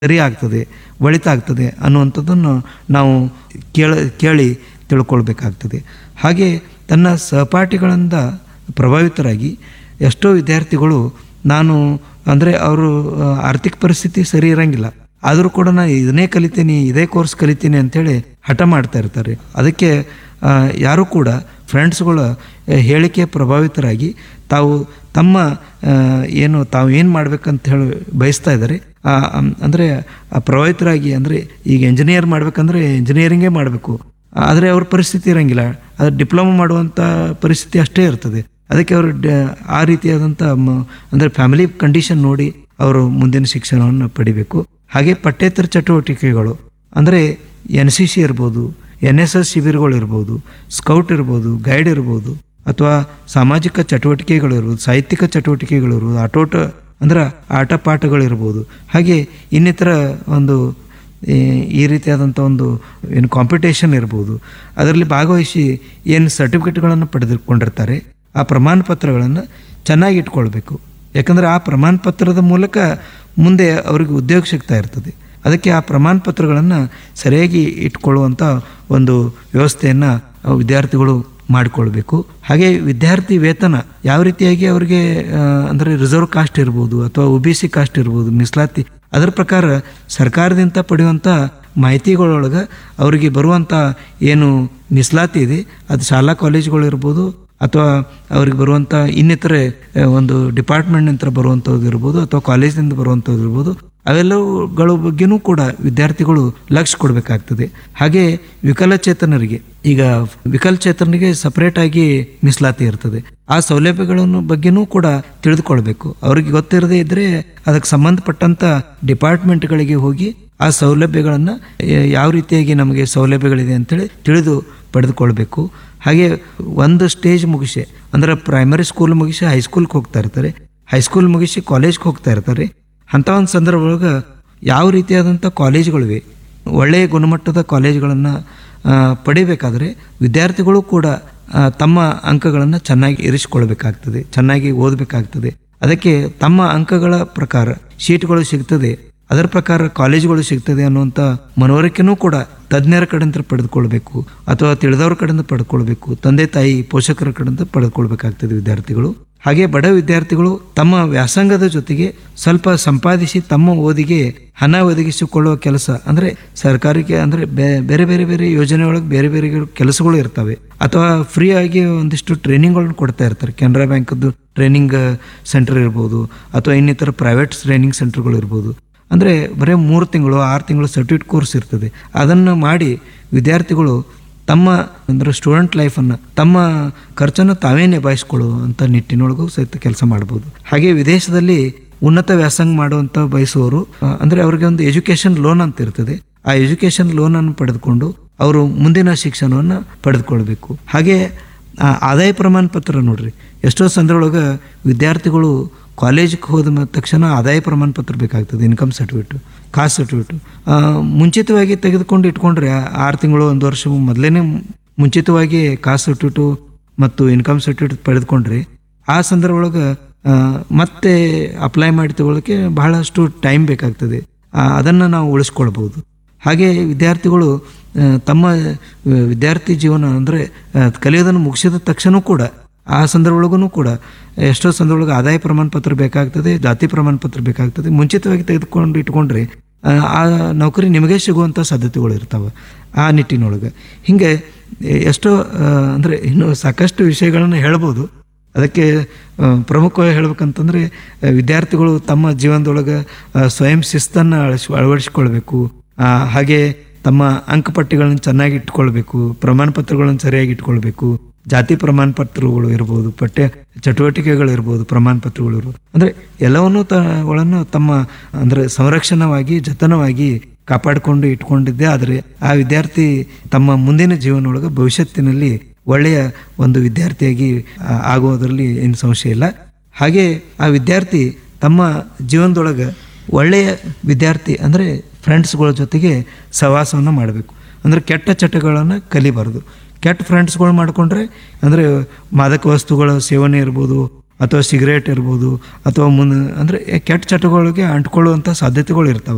ಸರಿ ಆಗ್ತದೆ ಒಳಿತಾಗ್ತದೆ ಅನ್ನುವಂಥದ್ದನ್ನು ನಾವು ಕೇಳ ಕೇಳಿ ತಿಳ್ಕೊಳ್ಬೇಕಾಗ್ತದೆ ಹಾಗೆ ತನ್ನ ಸಹಪಾಠಿಗಳಿಂದ ಪ್ರಭಾವಿತರಾಗಿ ಎಷ್ಟೋ ವಿದ್ಯಾರ್ಥಿಗಳು ನಾನು ಅಂದರೆ ಅವರು ಆ, ಆರ್ಥಿಕ ಪರಿಸ್ಥಿತಿ ಸರಿ ಇರಂಗಿಲ್ಲ ಆದರೂ ಕೂಡ ನಾನು ಇದನ್ನೇ ಕಲಿತೀನಿ ಇದೇ ಕೋರ್ಸ್ ಕಲಿತೀನಿ ಅಂತೇಳಿ ಹಠ ಮಾಡ್ತಾ ಇರ್ತಾರೆ ಅದಕ್ಕೆ ಆ, ಯಾರೂ ಕೂಡ ಫ್ರೆಂಡ್ಸ್ಗಳ ಹೇಳಿಕೆ ಪ್ರಭಾವಿತರಾಗಿ ತಾವು ತಮ್ಮ ಆ, ಏನು ತಾವು ಏನು ಮಾಡ್ಬೇಕಂತ ಹೇಳಿ ಬಯಸ್ತಾ ಇದ್ದಾರೆ ಆ, ಅಮ್- ಅಂದರೆ ಆ ಪ್ರಭಾವಿತರಾಗಿ ಅಂದರೆ ಈಗ ಇಂಜಿನಿಯರ್ ಮಾಡ್ಬೇಕಂದ್ರೆ ಇಂಜಿನಿಯರಿಂಗೇ ಮಾಡಬೇಕು ಆದರೆ ಅವ್ರ ಪರಿಸ್ಥಿತಿ ಇರಂಗಿಲ್ಲ ಅದು ಡಿಪ್ಲೊಮಾ ಮಾಡುವಂಥ ಪರಿಸ್ಥಿತಿ ಅಷ್ಟೇ ಇರ್ತದೆ ಅದಕ್ಕೆ ಅವರು ಡ- ಆ ರೀತಿಯಾದಂಥ ಮ- ಅಂದರೆ ಫ್ಯಾಮಿಲಿ ಕಂಡೀಷನ್ ನೋಡಿ ಅವರು ಮುಂದಿನ ಶಿಕ್ಷಣವನ್ನು ಪಡಿಬೇಕು ಹಾಗೆ ಪಠ್ಯೇತರ ಚಟುವಟಿಕೆಗಳು ಅಂದರೆ ಎನ್ ಸಿ ಸಿ ಇರ್ಬೋದು ಎನ್ ಎಸ್ ಎಸ್ ಶಿಬಿರಗಳು ಇರ್ಬೋದು ಸ್ಕೌಟ್ ಇರ್ಬೋದು ಗೈಡ್ ಇರ್ಬೋದು ಅಥವಾ ಸಾಮಾಜಿಕ ಚಟುವಟಿಕೆಗಳು ಇರ್ಬೋದು ಸಾಹಿತ್ಯಿಕ ಚಟುವಟಿಕೆಗಳು ಇರ್ಬೋದು ಆಟೋಟ ಅಂದ್ರೆ ಆಟ ಪಾಠಗಳಿರ್ಬೋದು ಹಾಗೆ ಇನ್ನಿತರ ಒಂದು ಈ ಈ ರೀತಿಯಾದಂಥ ಒಂದು ಏನು ಕಾಂಪಿಟೇಷನ್ ಇರ್ಬೋದು ಅದರಲ್ಲಿ ಭಾಗವಹಿಸಿ ಏನು ಸರ್ಟಿಫಿಕೇಟ್ಗಳನ್ನು ಪಡೆದುಕೊಂಡಿರ್ತಾರೆ ಆ ಪ್ರಮಾಣ ಪತ್ರಗಳನ್ನು ಚೆನ್ನಾಗಿ ಇಟ್ಕೊಳ್ಬೇಕು ಯಾಕಂದರೆ ಆ ಪ್ರಮಾಣ ಪತ್ರದ ಮೂಲಕ ಮುಂದೆ ಅವರಿಗೆ ಉದ್ಯೋಗ ಸಿಗ್ತಾ ಇರ್ತದೆ ಅದಕ್ಕೆ ಆ ಪ್ರಮಾಣ ಪತ್ರಗಳನ್ನು ಸರಿಯಾಗಿ ಇಟ್ಕೊಳ್ಳುವಂಥ ಒಂದು ವ್ಯವಸ್ಥೆಯನ್ನು ವಿದ್ಯಾರ್ಥಿಗಳು ಮಾಡಿಕೊಳ್ಬೇಕು ಹಾಗೆ ವಿದ್ಯಾರ್ಥಿ ವೇತನ ಯಾವ ರೀತಿಯಾಗಿ ಅವರಿಗೆ ಆ, ಅಂದರೆ ರಿಸರ್ವ್ ಕಾಸ್ಟ್ ಇರ್ಬೋದು ಅಥವಾ ಒ ಬಿ ಸಿ ಕಾಸ್ಟ್ ಇರ್ಬೋದು ಮೀಸಲಾತಿ ಅದರ ಪ್ರಕಾರ ಸರ್ಕಾರದಿಂದ ಪಡೆಯುವಂಥ ಮಾಹಿತಿಗಳೊಳಗೆ ಅವರಿಗೆ ಬರುವಂಥ ಏನು ಮೀಸಲಾತಿ ಇದೆ ಅದು ಶಾಲಾ ಕಾಲೇಜುಗಳು ಇರ್ಬೋದು ಅಥವಾ ಅವ್ರಿಗೆ ಬರುವಂಥ ಇನ್ನಿತರೆ ಆ, ಒಂದು ಡಿಪಾರ್ಟ್ಮೆಂಟ್ನಿಂದ ಬರುವಂಥದ್ದು ಇರ್ಬೋದು ಅಥವಾ ಕಾಲೇಜಿನಿಂದ ಬರುವಂಥದ್ದು ಇರ್ಬೋದು ಅವೆಲ್ಲವುಗಳ ಬಗ್ಗೆನೂ ಕೂಡ ವಿದ್ಯಾರ್ಥಿಗಳು ಲಕ್ಷ್ಯ ಕೊಡಬೇಕಾಗ್ತದೆ ಹಾಗೆ ವಿಕಲಚೇತನರಿಗೆ ಈಗ ವಿಕಲಚೇತನರಿಗೆ ಸಪರೇಟ್ ಆಗಿ ಮೀಸಲಾತಿ ಇರ್ತದೆ ಆ ಸೌಲಭ್ಯಗಳನ್ನು ಬಗ್ಗೆನೂ ಕೂಡ ತಿಳಿದುಕೊಳ್ಬೇಕು ಅವ್ರಿಗೆ ಗೊತ್ತಿರದೇ ಇದ್ರೆ ಅದಕ್ಕೆ ಸಂಬಂಧಪಟ್ಟಂತ ಡಿಪಾರ್ಟ್ಮೆಂಟ್ಗಳಿಗೆ ಹೋಗಿ ಆ ಸೌಲಭ್ಯಗಳನ್ನು ಯಾವ ರೀತಿಯಾಗಿ ನಮಗೆ ಸೌಲಭ್ಯಗಳಿದೆ ಅಂತೇಳಿ ತಿಳಿದು ಪಡೆದುಕೊಳ್ಬೇಕು ಹಾಗೆ ಒಂದು ಸ್ಟೇಜ್ ಮುಗಿಸಿ ಅಂದ್ರೆ ಪ್ರೈಮರಿ ಸ್ಕೂಲ್ ಮುಗಿಸಿ ಹೈಸ್ಕೂಲ್ಗೆ ಹೋಗ್ತಾ ಇರ್ತಾರೆ ಹೈಸ್ಕೂಲ್ ಮುಗಿಸಿ ಕಾಲೇಜ್ಗೆ ಹೋಗ್ತಾ ಇರ್ತಾರೆ ಅಂಥ ಒಂದು ಸಂದರ್ಭ ಒಳಗೆ ಯಾವ ರೀತಿಯಾದಂಥ ಕಾಲೇಜುಗಳಿವೆ ಒಳ್ಳೆಯ ಗುಣಮಟ್ಟದ ಕಾಲೇಜುಗಳನ್ನು ಪಡಿಬೇಕಾದ್ರೆ ವಿದ್ಯಾರ್ಥಿಗಳು ಕೂಡ ಆ, ತಮ್ಮ ಅಂಕಗಳನ್ನು ಚೆನ್ನಾಗಿ ಇರಿಸಿಕೊಳ್ಬೇಕಾಗ್ತದೆ ಚೆನ್ನಾಗಿ ಓದಬೇಕಾಗ್ತದೆ ಅದಕ್ಕೆ ತಮ್ಮ ಅಂಕಗಳ ಪ್ರಕಾರ ಶೀಟ್ಗಳು ಸಿಗ್ತದೆ ಅದರ ಪ್ರಕಾರ ಕಾಲೇಜುಗಳು ಸಿಗ್ತದೆ ಅನ್ನುವಂಥ ಮನವರಿಕೆನೂ ಕೂಡ ತಜ್ಞರ ಕಡೆಯಿಂದ ಪಡೆದುಕೊಳ್ಬೇಕು ಅಥವಾ ತಿಳಿದವ್ರ ಕಡೆಯಿಂದ ಪಡೆದುಕೊಳ್ಬೇಕು ತಂದೆ ತಾಯಿ ಪೋಷಕರ ಕಡೆಯಿಂದ ಪಡೆದುಕೊಳ್ಬೇಕಾಗ್ತದೆ ವಿದ್ಯಾರ್ಥಿಗಳು ಹಾಗೆ ಬಡ ವಿದ್ಯಾರ್ಥಿಗಳು ತಮ್ಮ ವ್ಯಾಸಂಗದ ಜೊತೆಗೆ ಸ್ವಲ್ಪ ಸಂಪಾದಿಸಿ ತಮ್ಮ ಓದಿಗೆ ಹಣ ಒದಗಿಸಿಕೊಳ್ಳುವ ಕೆಲಸ ಅಂದ್ರೆ ಸರ್ಕಾರಕ್ಕೆ ಅಂದ್ರೆ ಬೇ- ಬೇರೆ ಬೇರೆ ಬೇರೆ ಯೋಜನೆ ಒಳಗೆ ಬೇರೆ ಬೇರೆ ಕೆಲಸಗಳು ಇರ್ತವೆ ಅಥವಾ ಫ್ರೀ ಆಗಿ ಒಂದಿಷ್ಟು ಟ್ರೈನಿಂಗ್ಗಳನ್ನು ಕೊಡ್ತಾ ಇರ್ತಾರೆ ಕೆನರಾ ಬ್ಯಾಂಕದ್ದು ಟ್ರೈನಿಂಗ್ ಸೆಂಟರ್ ಇರ್ಬೋದು ಅಥವಾ ಇನ್ನಿತರ ಪ್ರೈವೇಟ್ ಟ್ರೈನಿಂಗ್ ಸೆಂಟರ್ಗಳು ಇರ್ಬೋದು ಅಂದರೆ ಬರೀ ಮೂರು ತಿಂಗಳು ಆರು ತಿಂಗಳು ಸರ್ಟಿಫಿಕೇಟ್ ಕೋರ್ಸ್ ಇರ್ತದೆ ಅದನ್ನು ಮಾಡಿ ವಿದ್ಯಾರ್ಥಿಗಳು ತಮ್ಮ ಅಂದರೆ ಸ್ಟೂಡೆಂಟ್ ಲೈಫನ್ನು ತಮ್ಮ ಖರ್ಚನ್ನು ತಾವೇ ನಿಭಾಯಿಸ್ಕೊಳ್ಳುವಂಥ ನಿಟ್ಟಿನೊಳಗೂ ಸಹಿತ ಕೆಲಸ ಮಾಡ್ಬೋದು ಹಾಗೆ ವಿದೇಶದಲ್ಲಿ ಉನ್ನತ ವ್ಯಾಸಂಗ ಮಾಡುವಂಥ ಬಯಸುವವರು ಆ, ಅಂದರೆ ಅವರಿಗೆ ಒಂದು ಎಜುಕೇಷನ್ ಲೋನ್ ಅಂತ ಇರ್ತದೆ ಆ ಎಜುಕೇಷನ್ ಲೋನ್ ಅನ್ನು ಪಡೆದುಕೊಂಡು ಅವರು ಮುಂದಿನ ಶಿಕ್ಷಣವನ್ನು ಪಡೆದುಕೊಳ್ಬೇಕು ಹಾಗೆ ಆ, ಆದಾಯ ಪ್ರಮಾಣ ಪತ್ರ ನೋಡ್ರಿ ಎಷ್ಟೋ ಸಂದರ್ಭದೊಳಗೆ ವಿದ್ಯಾರ್ಥಿಗಳು ಕಾಲೇಜಿಗೆ ಹೋದ ಮ- ತಕ್ಷಣ ಆದಾಯ ಪ್ರಮಾಣ ಪತ್ರ ಬೇಕಾಗ್ತದೆ ಇನ್ಕಮ್ ಸರ್ಟಿಫಿಕೇಟ್ ಕಾಸ್ಟ್ ಸರ್ಟಿಫಿಕೇಟ್ ಮುಂಚಿತವಾಗಿ ತೆಗೆದುಕೊಂಡು ಇಟ್ಕೊಂಡ್ರೆ ಆರು ತಿಂಗಳು ಒಂದು ವರ್ಷ ಮೊದಲೇ ಮುಂಚಿತವಾಗಿ ಕಾಸ್ಟ್ ಸರ್ಟಿಫಿಕೇಟು ಮತ್ತು ಇನ್ಕಮ್ ಸರ್ಟಿಫಿಕೇಟ್ ಪಡೆದುಕೊಂಡ್ರೆ ಆ ಸಂದರ್ಭ ಒಳಗೆ ಆ, ಮತ್ತೆ ಅಪ್ಲೈ ಮಾಡಿ ತಗೊಳ್ಳೋಕ್ಕೆ ಬಹಳಷ್ಟು ಟೈಮ್ ಬೇಕಾಗ್ತದೆ ಆ, ಅದನ್ನು ನಾವು ಉಳಿಸ್ಕೊಳ್ಬೋದು ಹಾಗೆ ವಿದ್ಯಾರ್ಥಿಗಳು ಆ, ತಮ್ಮ ಆ, ವಿದ್ಯಾರ್ಥಿ ಜೀವನ ಅಂದರೆ ಕಲಿಯೋದನ್ನು ಮುಗಿಸಿದ ತಕ್ಷಣ ಕೂಡ ಆ ಸಂದರ್ಭದೊಳಗೂ ಕೂಡ ಎಷ್ಟೋ ಸಂದರ್ಭದೊಳಗೆ ಆದಾಯ ಪ್ರಮಾಣ ಪತ್ರ ಬೇಕಾಗ್ತದೆ ಜಾತಿ ಪ್ರಮಾಣ ಪತ್ರ ಬೇಕಾಗ್ತದೆ ಮುಂಚಿತವಾಗಿ ತೆಗೆದುಕೊಂಡು ಇಟ್ಕೊಂಡ್ರೆ ಆ, ಆ ನೌಕರಿ ನಿಮಗೆ ಸಿಗುವಂಥ ಸಾಧ್ಯತೆಗಳು ಇರ್ತಾವೆ ಆ ನಿಟ್ಟಿನೊಳಗೆ ಹಿಂಗೆ ಎಷ್ಟೋ ಆ, ಅಂದರೆ ಇನ್ನು ಸಾಕಷ್ಟು ವಿಷಯಗಳನ್ನು ಹೇಳ್ಬೋದು ಅದಕ್ಕೆ ಆ, ಪ್ರಮುಖವಾಗಿ ಹೇಳ್ಬೇಕಂತಂದ್ರೆ ಆ, ವಿದ್ಯಾರ್ಥಿಗಳು ತಮ್ಮ ಜೀವನದೊಳಗೆ ಆ, ಸ್ವಯಂ ಶಿಸ್ತನ್ನು ಅಳಸ್ ಅಳವಡಿಸ್ಕೊಳ್ಬೇಕು ಆ, ಹಾಗೆ ತಮ್ಮ ಅಂಕಪಟ್ಟಿಗಳನ್ನು ಚೆನ್ನಾಗಿ ಇಟ್ಕೊಳ್ಬೇಕು ಪ್ರಮಾಣ ಪತ್ರಗಳನ್ನು ಸರಿಯಾಗಿ ಇಟ್ಕೊಳ್ಬೇಕು ಜಾತಿ ಪ್ರಮಾಣ ಪತ್ರಗಳು ಇರ್ಬೋದು ಪಠ್ಯ ಚಟುವಟಿಕೆಗಳು ಇರ್ಬೋದು ಪ್ರಮಾಣ ಪತ್ರಗಳು ಇರ್ಬೋದು ಅಂದ್ರೆ ಎಲ್ಲವನ್ನೂ ಗಳನ್ನು ತಮ್ಮ ಅಂದ್ರೆ ಸಂರಕ್ಷಣವಾಗಿ ಜತನವಾಗಿ ಕಾಪಾಡಿಕೊಂಡು ಇಟ್ಕೊಂಡಿದ್ದೆ ಆದರೆ ಆ ವಿದ್ಯಾರ್ಥಿ ತಮ್ಮ ಮುಂದಿನ ಜೀವನದೊಳಗೆ ಭವಿಷ್ಯತ್ತಿನಲ್ಲಿ ಒಳ್ಳೆಯ ಒಂದು ವಿದ್ಯಾರ್ಥಿಯಾಗಿ ಆ, ಆಗುವುದರಲ್ಲಿ ಏನು ಸಂಶಯ ಇಲ್ಲ ಹಾಗೆ ಆ ವಿದ್ಯಾರ್ಥಿ ತಮ್ಮ ಜೀವನದೊಳಗೆ ಒಳ್ಳೆಯ ವಿದ್ಯಾರ್ಥಿ ಅಂದರೆ ಫ್ರೆಂಡ್ಸ್ಗಳ ಜೊತೆಗೆ ಸಹವಾಸವನ್ನು ಮಾಡಬೇಕು ಅಂದರೆ ಕೆಟ್ಟ ಚಟಗಳನ್ನು ಕಲಿಬಾರ್ದು ಕೆಟ್ಟ ಫ್ರೆಂಡ್ಸ್ಗಳು ಮಾಡಿಕೊಂಡ್ರೆ ಅಂದರೆ ಮಾದಕ ವಸ್ತುಗಳ ಸೇವನೆ ಇರ್ಬೋದು ಅಥವಾ ಸಿಗರೇಟ್ ಇರ್ಬೋದು ಅಥವಾ ಮುನ್ ಅಂದರೆ ಕೆಟ್ಟ ಚಟಗಳಿಗೆ ಅಂಟ್ಕೊಳ್ಳುವಂಥ ಸಾಧ್ಯತೆಗಳು ಇರ್ತಾವೆ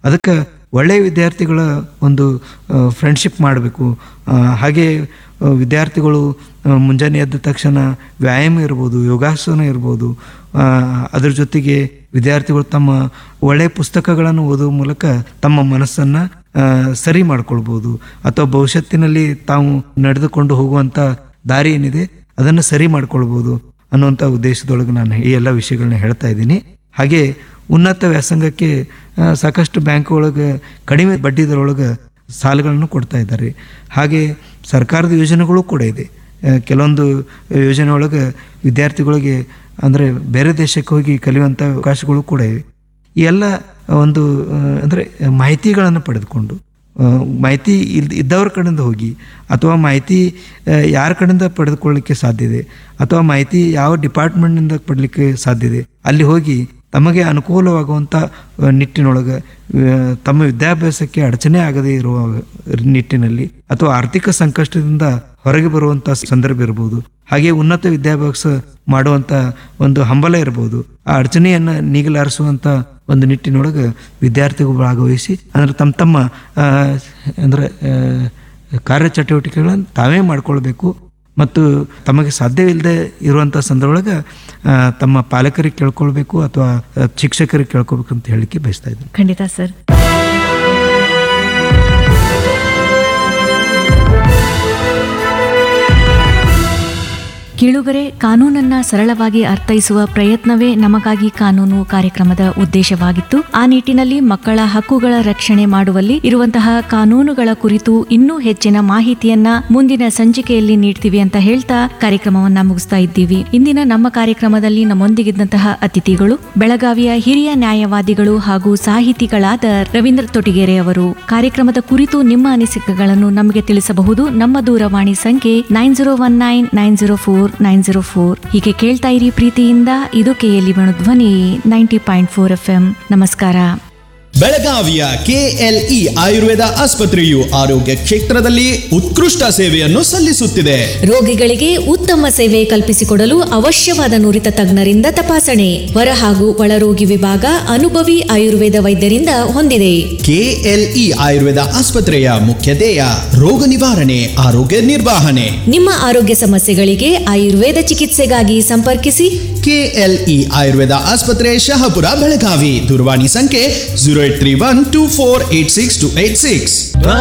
ಅದಕ್ಕೆ ಒಳ್ಳೆಯ ವಿದ್ಯಾರ್ಥಿಗಳ ಒಂದು ಫ್ರೆಂಡ್ಶಿಪ್ ಮಾಡಬೇಕು ಹಾಗೆ ಆ, ವಿದ್ಯಾರ್ಥಿಗಳು ಆ, ಮುಂಜಾನೆ ಎದ್ದ ತಕ್ಷಣ ವ್ಯಾಯಾಮ ಇರ್ಬೋದು ಯೋಗಾಸನ ಇರ್ಬೋದು ಆ, ಅದ್ರ ಜೊತೆಗೆ ವಿದ್ಯಾರ್ಥಿಗಳು ತಮ್ಮ ಒಳ್ಳೆಯ ಪುಸ್ತಕಗಳನ್ನು ಓದುವ ಮೂಲಕ ತಮ್ಮ ಮನಸ್ಸನ್ನು ಸರಿ ಮಾಡ್ಕೊಳ್ಬೋದು ಅಥವಾ ಭವಿಷ್ಯತ್ತಿನಲ್ಲಿ ತಾವು ನಡೆದುಕೊಂಡು ಹೋಗುವಂಥ ದಾರಿ ಏನಿದೆ ಅದನ್ನು ಸರಿ ಮಾಡ್ಕೊಳ್ಬೋದು ಅನ್ನುವಂಥ ಉದ್ದೇಶದೊಳಗೆ ನಾನು ಈ ಎಲ್ಲ ವಿಷಯಗಳನ್ನ ಹೇಳ್ತಾ ಇದ್ದೀನಿ ಹಾಗೆ ಉನ್ನತ ವ್ಯಾಸಂಗಕ್ಕೆ ಆ, ಸಾಕಷ್ಟು ಬ್ಯಾಂಕ್ ಒಳಗೆ ಕಡಿಮೆ ಬಡ್ಡಿ ದರೊಳಗೆ ಸಾಲಗಳನ್ನು ಕೊಡ್ತಾ ಇದ್ದಾರೆ ಹಾಗೆ ಸರ್ಕಾರದ ಯೋಜನೆಗಳು ಕೂಡ ಇದೆ ಆ, ಕೆಲವೊಂದು ಯೋಜನೆ ಒಳಗೆ ವಿದ್ಯಾರ್ಥಿಗಳಿಗೆ ಅಂದರೆ ಬೇರೆ ದೇಶಕ್ಕೆ ಹೋಗಿ ಕಲಿಯುವಂಥ ಅವಕಾಶಗಳು ಕೂಡ ಇವೆ ಈ ಎಲ್ಲ ಒಂದು ಆ, ಅಂದರೆ ಮಾಹಿತಿಗಳನ್ನು ಪಡೆದುಕೊಂಡು ಆ, ಮಾಹಿತಿ ಇಲ್ ಇದ್ದವ್ರ ಕಡೆಯಿಂದ ಹೋಗಿ ಅಥವಾ ಮಾಹಿತಿ ಆ, ಯಾರ ಕಡೆಯಿಂದ ಪಡೆದುಕೊಳ್ಳಲಿಕ್ಕೆ ಸಾಧ್ಯ ಇದೆ ಅಥವಾ ಮಾಹಿತಿ ಯಾವ ಡಿಪಾರ್ಟ್ಮೆಂಟ್ನಿಂದ ಪಡಲಿಕ್ಕೆ ಸಾಧ್ಯ ಇದೆ ಅಲ್ಲಿ ಹೋಗಿ ತಮಗೆ ಅನುಕೂಲವಾಗುವಂಥ ಆ, ನಿಟ್ಟಿನೊಳಗೆ ಆ, ತಮ್ಮ ವಿದ್ಯಾಭ್ಯಾಸಕ್ಕೆ ಅಡಚಣೆ ಆಗದೇ ಇರುವ ನಿಟ್ಟಿನಲ್ಲಿ ಅಥವಾ ಆರ್ಥಿಕ ಸಂಕಷ್ಟದಿಂದ ಹೊರಗೆ ಬರುವಂಥ ಸಂದರ್ಭ ಇರ್ಬೋದು ಹಾಗೆ ಉನ್ನತ ವಿದ್ಯಾಭ್ಯಾಸ ಮಾಡುವಂಥ ಒಂದು ಹಂಬಲ ಇರ್ಬೋದು ಆ ಅಡಚಣೆಯನ್ನು ನೀಗಲಾರಿಸುವಂಥ ಒಂದು ನಿಟ್ಟಿನೊಳಗೆ ವಿದ್ಯಾರ್ಥಿಗಳು ಭಾಗವಹಿಸಿ ಅಂದ್ರೆ ತಮ್ಮ ತಮ್ಮ ಆ, ಅಂದ್ರೆ ಆ, ಕಾರ್ಯಚಟುವಟಿಕೆಗಳನ್ನು ತಾವೇ ಮಾಡ್ಕೊಳ್ಬೇಕು ಮತ್ತು ತಮಗೆ ಸಾಧ್ಯವಿಲ್ಲದೆ ಇರುವಂಥ ಸಂದರ್ಭದೊಳಗೆ ಆ, ತಮ್ಮ ಪಾಲಕರಿಗೆ ಕೇಳ್ಕೊಳ್ಬೇಕು ಅಥವಾ ಆ, ಶಿಕ್ಷಕರಿಗೆ ಕೇಳ್ಕೊಬೇಕು ಅಂತ ಹೇಳಲಿಕ್ಕೆ ಬಯಸ್ತಾ ಇದ್ದೀನಿ ಖಂಡಿತ ಸರ್ ಕೇಳುಗರೆ ಕಾನೂನನ್ನ ಸರಳವಾಗಿ ಅರ್ಥೈಸುವ ಪ್ರಯತ್ನವೇ ನಮಗಾಗಿ ಕಾನೂನು ಕಾರ್ಯಕ್ರಮದ ಉದ್ದೇಶವಾಗಿತ್ತು ಆ ನಿಟ್ಟಿನಲ್ಲಿ ಮಕ್ಕಳ ಹಕ್ಕುಗಳ ರಕ್ಷಣೆ ಮಾಡುವಲ್ಲಿ ಇರುವಂತಹ ಕಾನೂನುಗಳ ಕುರಿತು ಇನ್ನೂ ಹೆಚ್ಚಿನ ಮಾಹಿತಿಯನ್ನ ಮುಂದಿನ ಸಂಚಿಕೆಯಲ್ಲಿ ನೀಡ್ತೀವಿ ಅಂತ ಹೇಳ್ತಾ ಕಾರ್ಯಕ್ರಮವನ್ನ ಮುಗಿಸ್ತಾ ಇದ್ದೀವಿ ಇಂದಿನ ನಮ್ಮ ಕಾರ್ಯಕ್ರಮದಲ್ಲಿ ನಮ್ಮೊಂದಿಗಿದ್ದಂತಹ ಅತಿಥಿಗಳು ಬೆಳಗಾವಿಯ ಹಿರಿಯ ನ್ಯಾಯವಾದಿಗಳು ಹಾಗೂ ಸಾಹಿತಿಗಳಾದ ರವೀಂದ್ರ ತೊಟಿಗೆರೆ ಅವರು ಕಾರ್ಯಕ್ರಮದ ಕುರಿತು ನಿಮ್ಮ ಅನಿಸಿಕೆಗಳನ್ನು ನಮಗೆ ತಿಳಿಸಬಹುದು ನಮ್ಮ ದೂರವಾಣಿ ಸಂಖ್ಯೆ nine zero one nine nine zero four nine zero four ಹೀಗೆ ಕೇಳ್ತಾ ಇರಿ ಪ್ರೀತಿಯಿಂದ ಇದು KLE Dhwani ninety point four F M ನಮಸ್ಕಾರ ಬೆಳಗಾವಿಯ ಕೆಎಲ್ಇ ಆಯುರ್ವೇದ ಆಸ್ಪತ್ರೆಯು ಆರೋಗ್ಯ ಕ್ಷೇತ್ರದಲ್ಲಿ ಉತ್ಕೃಷ್ಟ ಸೇವೆಯನ್ನು ಸಲ್ಲಿಸುತ್ತಿದೆ ರೋಗಿಗಳಿಗೆ ಉತ್ತಮ ಸೇವೆ ಕಲ್ಪಿಸಿಕೊಡಲು ಅವಶ್ಯವಾದ ನುರಿತ ತಜ್ಞರಿಂದ ತಪಾಸಣೆ ಹೊರ ಹಾಗೂ ಒಳರೋಗಿ ವಿಭಾಗ ಅನುಭವಿ ಆಯುರ್ವೇದ ವೈದ್ಯರಿಂದ ಹೊಂದಿದೆ ಕೆಎಲ್ಇ ಆಯುರ್ವೇದ ಆಸ್ಪತ್ರೆಯ ಮುಖ್ಯ ಧ್ಯೇಯ ರೋಗ ನಿವಾರಣೆ ಆರೋಗ್ಯ ನಿರ್ವಹಣೆ ನಿಮ್ಮ ಆರೋಗ್ಯ ಸಮಸ್ಯೆಗಳಿಗೆ ಆಯುರ್ವೇದ ಚಿಕಿತ್ಸೆಗಾಗಿ ಸಂಪರ್ಕಿಸಿ ಕೆಎಲ್ಇ ಆಯುರ್ವೇದ ಆಸ್ಪತ್ರೆ ಶಹಾಪುರ ಬೆಳಗಾವಿ ದೂರವಾಣಿ ಸಂಖ್ಯೆ zero eight three one two four eight six two eight six